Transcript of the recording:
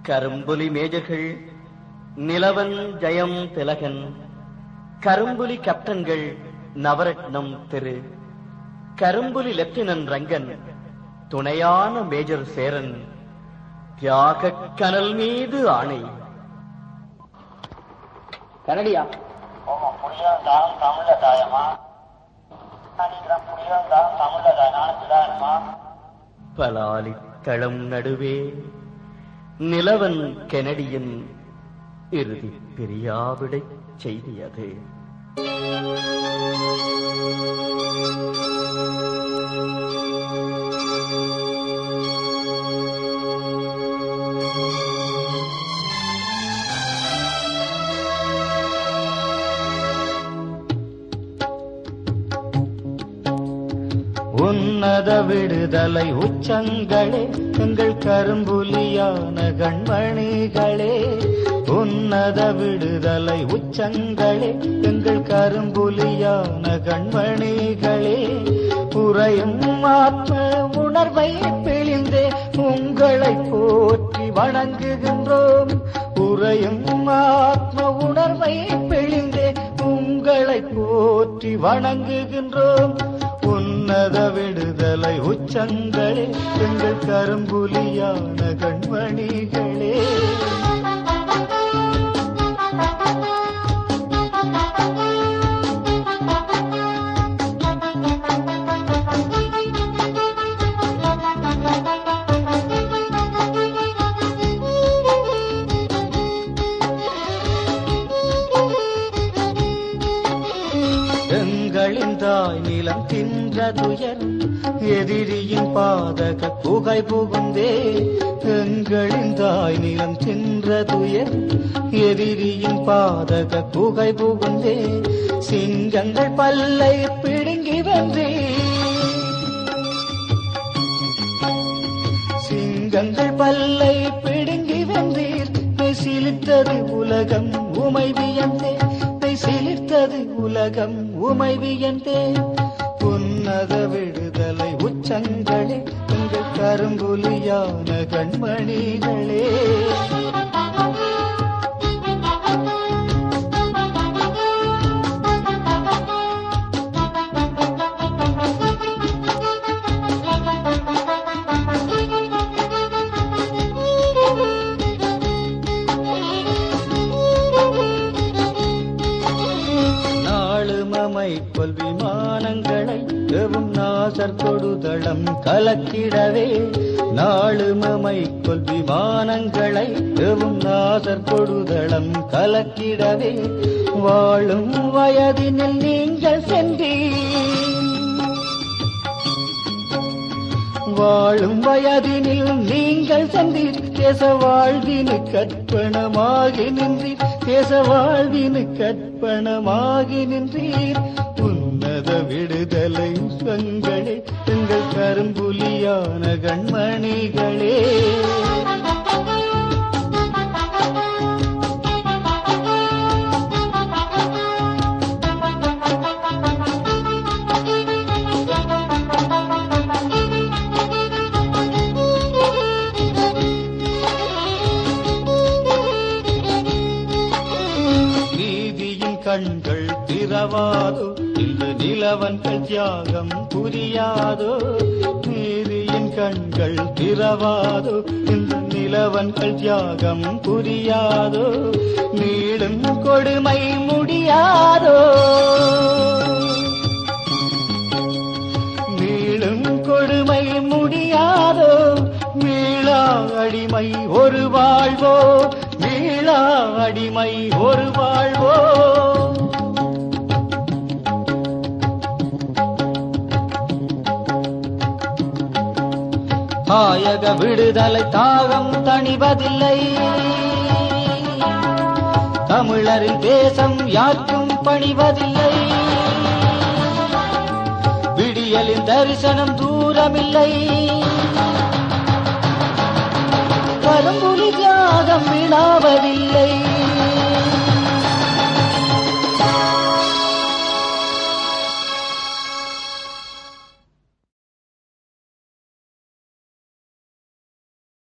கரும்புலி மேஜர்கள் நிலவன் ஜெயம் திலகன் கரும்புலி கேப்டன்கள் நவரத்னம் திரு கரும்புலி லெப்டினன்ட் ரங்கன் துணையான மேஜர் சேரன் தியாகக் கனல் மீது ஆணை கனடியா ஓமா புளியந்தாலும் தமிழ்ல தாயமா நினைக்கிறேன் புளியந்தாலும் தமிழ்ல தாய் நானுக்கு தாயமா பலாலி தளம் நடுவே நிலவன் கெனடியின் இறுதி பிரியாவிடை செய்தி அது உன்னத விடுதலை உச்சங்களே எங்கள் கரும்புலியான கண்மணிகளே உன்னத விடுதலை உச்சங்களே எங்கள் கரும்புலியான கண்மணிகளே புறையும் ஆத்ம உணர்வை பிழிந்தே உங்களை போற்றி வணங்குகின்றோம் உறையும் ஆத்ம உணர்வை பிழிந்தே உங்களை போற்றி வணங்குகின்றோம் உன்னத விடுதலை உச்சங்களே எங்கள் கரும்புலியான கண்மணிகளே எங்களின் தாய் நிலம் தின்ற துயர் எதிரியின் பாதக புகை புகுந்தே எங்களின் தாய் நிலம் தின்ற துயர் எதிரியின் பாதக புகை புகுந்தே சிங்கங்கள் பல்லை பிடுங்கி வென்றே சிங்கங்கள் பல்லை பிடுங்கி வென்றீர் மெய் சிலிர்த்தது உலகம் உமை வியந்தே மெய் சிலிர்த்தது உலகம் உமை வியந்தே உன்னத விடுதலை உச்சங்களே உங்கள் கரும்புலியான கண்மணிகளே நாளுமமை கொல் விமானங்களை எவும் நாசர் கொடுதளம் கலக்கிடவே நாளுமமை கொல் விமானங்களை எவும் நாசர் கொடுதளம் கலக்கிடவே வாழும் வயதினில் நீங்கள் சென்றீர் வாழும் வயதினில் நீங்கள் சென்றீர் தேச வாழ்வினு கற்பனமாகி நின்றீர் தேச வாழ்வினு கற்பனமாகி நின்றீர் உன்னத விடுதலை சொங்களே எங்கள் கரும்புலியான கண்மணிகளே நீதியின் கண்கள் திறவாதோ இந்த நிலவன்கள் தியாகம் புரியாதோ நீதியின் கண்கள் திறவாதோ இந்த நிலவன்கள் தியாகம் புரியாதோ நீளும் கொடுமை முடியாதோ நீளும் கொடுமை முடியாதோ மீளா அடிமை ஒரு வாழ்வோ மீளா அடிமை ஒரு வாழ்வோ தாயக விடுதலை தாகம் தணிவதில்லை தமிழரின் தேசம் யாருக்கும் பணிவதில்லை விடியலின் தரிசனம் தூரமில்லை கரும்புலி தியாகம் விழாவதில்லை